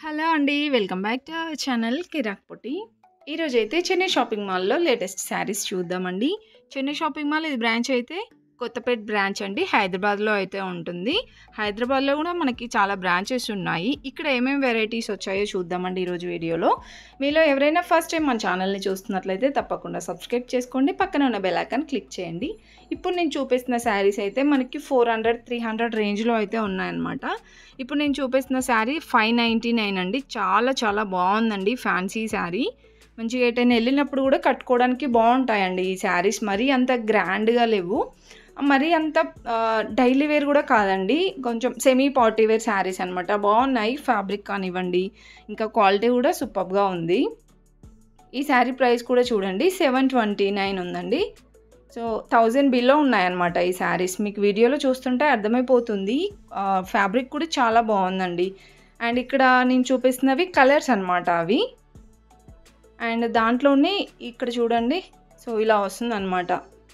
Hello అండి. Welcome back to our channel Kiraak Potti. ఈరోజైతే Chennai shopping మాల్‌లో లేటెస్ట్ శారీస్ చూద్దామండి. చెన్నై షాపింగ్ మాల్ ఇది బ్రాంచ్ అయితే కొత్తపేట్ బ్రాంచ్ అండి. హైదరాబాద్‌లో అయితే ఉంటుంది. హైదరాబాద్‌లో కూడా మనకి చాలా బ్రాంచెస్ ఉన్నాయి. ఇక్కడ ఏమేమి వెరైటీస్ వచ్చాయో చూద్దామండి ఈరోజు వీడియోలో. మీలో ఎవరైనా ఫస్ట్ టైం మన ఛానల్‌ని చూస్తున్నట్లయితే తప్పకుండా సబ్స్క్రైబ్ చేసుకోండి. పక్కన ఉన్న బెల్ ఐకాన్ క్లిక్ చేయండి. ఇప్పుడు నేను చూపిస్తున్న శారీస్ అయితే మనకి 400, 300 రేంజ్‌లో అయితే ఉన్నాయన్నమాట. ఇప్పుడు నేను చూపిస్తున్న శారీ 599 అండి. చాలా చాలా బాగుందండి ఫ్యాన్సీ శారీ. మంచిగా ఎటైనా వెళ్ళినప్పుడు కూడా కట్టుకోవడానికి బాగుంటాయండి ఈ శారీస్. మరీ అంత గ్రాండ్‌గా లేవు. మరీ అంత ఆహ్, డైలీ వేర్ కూడా కాదండి. కొంచెం సెమీ పార్టీ వేర్ శారీస్ అనమాట. బాగున్నాయి. ఫ్యాబ్రిక్ కానివ్వండి, ఇంకా క్వాలిటీ కూడా సూపర్బ్‌గా ఉంది. ఈ శారీ ప్రైస్ కూడా చూడండి 729 ఉందండి. సో 1000 బిలో ఉన్నాయన్నమాట ఈ శారీస్. మీకు వీడియోలో చూస్తుంటే అర్థమైపోతుంది. ఆహ్, ఫ్యాబ్రిక్ కూడా చాలా బాగుందండి. అండ్ ఇక్కడ నేను చూపిస్తున్నవి కలర్స్ అనమాట అవి. అండ్ దాంట్లోనే ఇక్కడ చూడండి. సో ఇలా వస్తుందనమాట.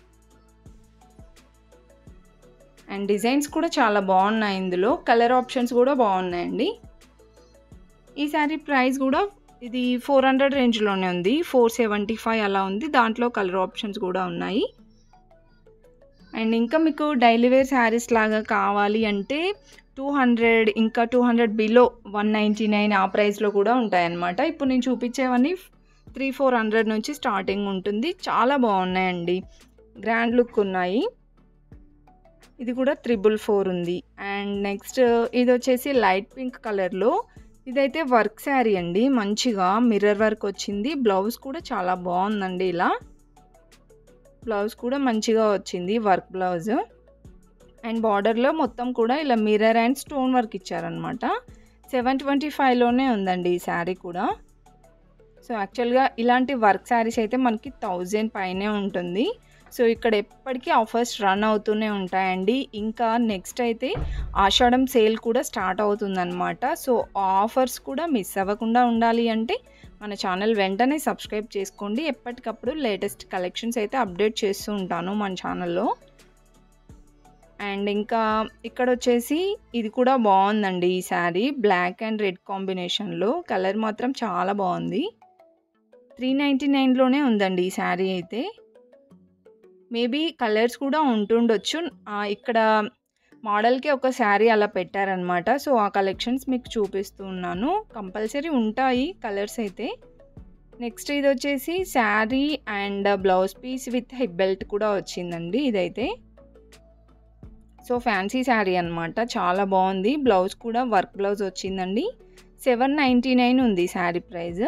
అండ్ డిజైన్స్ కూడా చాలా బాగున్నాయి ఇందులో. కలర్ ఆప్షన్స్ కూడా బాగున్నాయండి. ఈ శారీ ప్రైస్ కూడా ఇది 400 రేంజ్‌లోనే ఉంది. 475 అలా ఉంది. దాంట్లో కలర్ ఆప్షన్స్ కూడా ఉన్నాయి. అండ్ ఇంకా మీకు డైలీ వేర్ శారీస్ లాగా కావాలి అంటే 200 ఇంకా 200 బిలో 199 ఆ ప్రైస్‌లో కూడా ఉంటాయన్నమాట. ఇప్పుడు నేను చూపించేవన్నీ 3, 400 నుంచి స్టార్టింగ్ ఉంటుంది. చాలా బాగున్నాయండి. గ్రాండ్ లుక్ ఉన్నాయి. ఇది కూడా 344 ఉంది. అండ్ నెక్స్ట్ ఇదొచ్చేసి లైట్ పింక్ కలర్‌లో ఇదైతే వర్క్ శారీ అండి. మంచిగా మిర్రర్ వర్క్ వచ్చింది. బ్లౌజ్ కూడా చాలా బాగుందండి ఇలా. బ్లౌజ్ కూడా మంచిగా వచ్చింది వర్క్ బ్లౌజ్. అండ్ బార్డర్‌లో మొత్తం కూడా ఇలా మిర్రర్ అండ్ స్టోన్ వర్క్ ఇచ్చారనమాట. 725లోనే ఉందండి ఈ శారీ కూడా. సో యాక్చువల్‌గా ఇలాంటి వర్క్ శారీస్ అయితే మనకి 1000 పైనే ఉంటుంది. సో ఇక్కడ ఎప్పటికీ ఆఫర్స్ రన్ అవుతూనే ఉంటాయండి. ఇంకా నెక్స్ట్ అయితే ఆషాఢం సేల్ కూడా స్టార్ట్ అవుతుందనమాట. సో ఆఫర్స్ కూడా మిస్ అవ్వకుండా ఉండాలి అంటే మన ఛానల్ వెంటనే సబ్స్క్రైబ్ చేసుకోండి. ఎప్పటికప్పుడు లేటెస్ట్ కలెక్షన్స్ అయితే అప్డేట్ చేస్తూ ఉంటాను మన ఛానల్‌లో. అండ్ ఇంకా ఇక్కడొచ్చేసి ఇది కూడా బాగుందండి ఈ శారీ. బ్లాక్ అండ్ రెడ్ కాంబినేషన్‌లో కలర్ మాత్రం చాలా బాగుంది. 399లోనే ఉందండి ఈ శారీ అయితే. మేబీ కలర్స్ కూడా ఉంటుండొచ్చు. ఆహ్, ఇక్కడ మోడల్‌కి ఒక శారీ అలా పెట్టారనమాట. సో ఆ కలెక్షన్స్ మీకు చూపిస్తూ ఉన్నాను. కంపల్సరీ ఉంటాయి కలర్స్ అయితే. నెక్స్ట్ ఇదొచ్చేసి saree and blouse piece with hip belt కూడా వచ్చిందండి ఇదైతే. సో ఫ్యాన్సీ శారీ అనమాట. చాలా బాగుంది. బ్లౌజ్ కూడా వర్క్ బ్లౌజ్ వచ్చిందండి. 799 ఉంది శారీ ప్రైస్.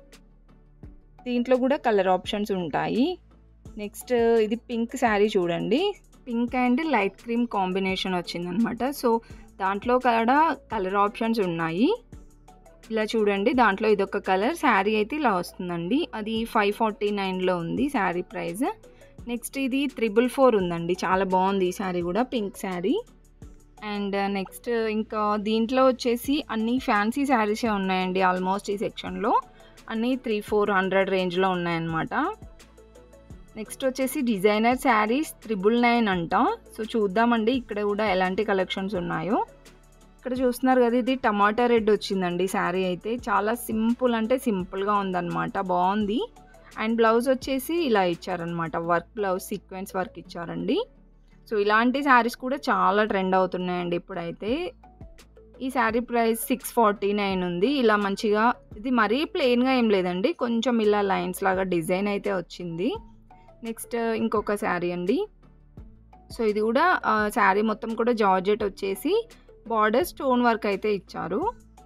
దీంట్లో కూడా కలర్ ఆప్షన్స్ ఉంటాయి. నెక్స్ట్ ఇది పింక్ శారీ చూడండి. Pink and light cream combination వచ్చిందనమాట. సో దాంట్లో కూడా కలర్ ఆప్షన్స్ ఉన్నాయి. ఇలా చూడండి దాంట్లో ఇదొక కలర్. శారీ అయితే ఇలా వస్తుందండి. అది 549లో ఉంది శారీ ప్రైస్. నెక్స్ట్ ఇది 344 ఉందండి. చాలా బాగుంది ఈ శారీ కూడా పింక్ శారీ. అండ్ నెక్స్ట్ ఇంకా దీంట్లో వచ్చేసి అన్నీ ఫ్యాన్సీ శారీసే ఉన్నాయండి ఆల్మోస్ట్ ఈ సెక్షన్‌లో. అన్నీ 3, 400 రేంజ్‌లో ఉన్నాయన్నమాట. నెక్స్ట్ వచ్చేసి డిజైనర్ శారీస్ 999 అంట. సో చూద్దామండి ఇక్కడ కూడా ఎలాంటి కలెక్షన్స్ ఉన్నాయో. ఇక్కడ చూస్తున్నారు కదా ఇది టమాటా రెడ్ వచ్చిందండి శారీ అయితే. చాలా సింపుల్ అంటే సింపుల్‌గా ఉందన్నమాట. బాగుంది. అండ్ బ్లౌజ్ వచ్చేసి ఇలా ఇచ్చారనమాట. వర్క్ బ్లౌజ్ సీక్వెన్స్ వర్క్ ఇచ్చారండి. సో ఇలాంటి శారీస్ కూడా చాలా ట్రెండ్ అవుతున్నాయండి ఇప్పుడైతే. ఈ శారీ ప్రైస్ 649 ఉంది. ఇలా మంచిగా ఇది మరీ ప్లెయిన్‌గా ఏం లేదండి. కొంచెం ఇలా లైన్స్ లాగా డిజైన్ అయితే వచ్చింది. నెక్స్ట్ ఇంకొక శారీ అండి. సో ఇది కూడా ఆహ్, శారీ మొత్తం కూడా జార్జెట్ వచ్చేసి బార్డర్ స్టోన్ వర్క్ అయితే ఇచ్చారు.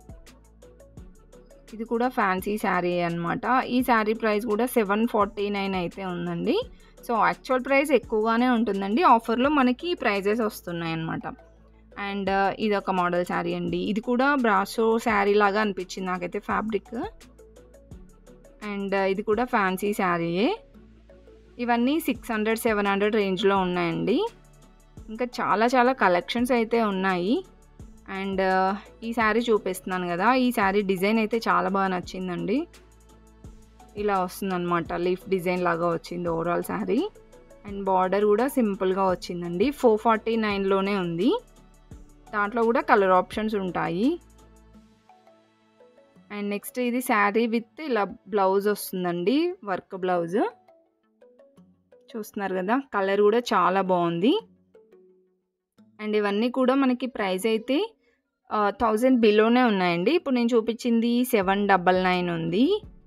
ఇది కూడా ఫ్యాన్సీ శారీయే అనమాట. ఈ శారీ ప్రైస్ కూడా 749 అయితే ఉందండి. సో యాక్చువల్ ప్రైస్ ఎక్కువగానే ఉంటుందండి. ఆఫర్‌లో మనకి ప్రైజెస్ వస్తున్నాయన్నమాట. అండ్ ఇదొక మోడల్ శారీ అండి. ఇది కూడా బ్రాసో శారీ లాగా అనిపించింది నాకైతే ఫ్యాబ్రిక్. అండ్ ఇది కూడా ఫ్యాన్సీ శారీయే. ఇవన్నీ 600, 700 రేంజ్‌లో ఉన్నాయండి. ఇంకా చాలా చాలా కలెక్షన్స్ అయితే ఉన్నాయి. అండ్ ఈ శారీ చూపిస్తున్నాను కదా! ఈ శారీ డిజైన్ అయితే చాలా బాగా నచ్చిందండి. ఇలా వస్తుందనమాట. లీఫ్ డిజైన్ లాగా వచ్చింది ఓవరాల్ శారీ. అండ్ బార్డర్ కూడా సింపుల్‌గా వచ్చిందండి. 449లోనే ఉంది. దాంట్లో కూడా కలర్ ఆప్షన్స్ ఉంటాయి. అండ్ నెక్స్ట్ ఇది శారీ విత్ ఇలా బ్లౌజ్ వస్తుందండి వర్క్ బ్లౌజ్ చూస్తున్నారు కదా కలర్ కూడా చాలా బాగుంది అండ్ ఇవన్నీ కూడా మనకి ప్రైస్ అయితే థౌజండ్ బిలోనే ఉన్నాయండి ఇప్పుడు నేను చూపించింది సెవెన్ డబల్ నైన్ ఉంది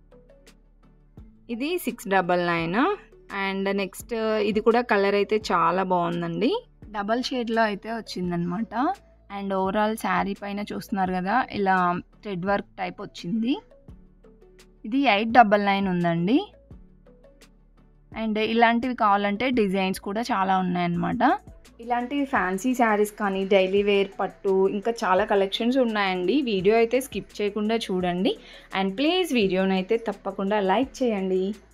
ఇది six double nine and next ఇది కూడా కలర్ అయితే చాలా బాగుందండి డబల్ షేడ్లో అయితే వచ్చిందనమాట అండ్ ఓవరాల్ శారీ పైన చూస్తున్నారు కదా ఇలా థ్రెడ్ వర్క్ టైప్ వచ్చింది ఇది ఎయిట్ డబల్ నైన్ ఉందండి అండ్ ఇలాంటివి కావాలంటే డిజైన్స్ కూడా చాలా ఉన్నాయన్నమాట ఇలాంటి ఫ్యాన్సీ శారీస్ కానీ డైలీ వేర్ పట్టు ఇంకా చాలా కలెక్షన్స్ ఉన్నాయండి వీడియో అయితే స్కిప్ చేయకుండా చూడండి అండ్ ప్లీజ్ వీడియోని అయితే తప్పకుండా లైక్ చేయండి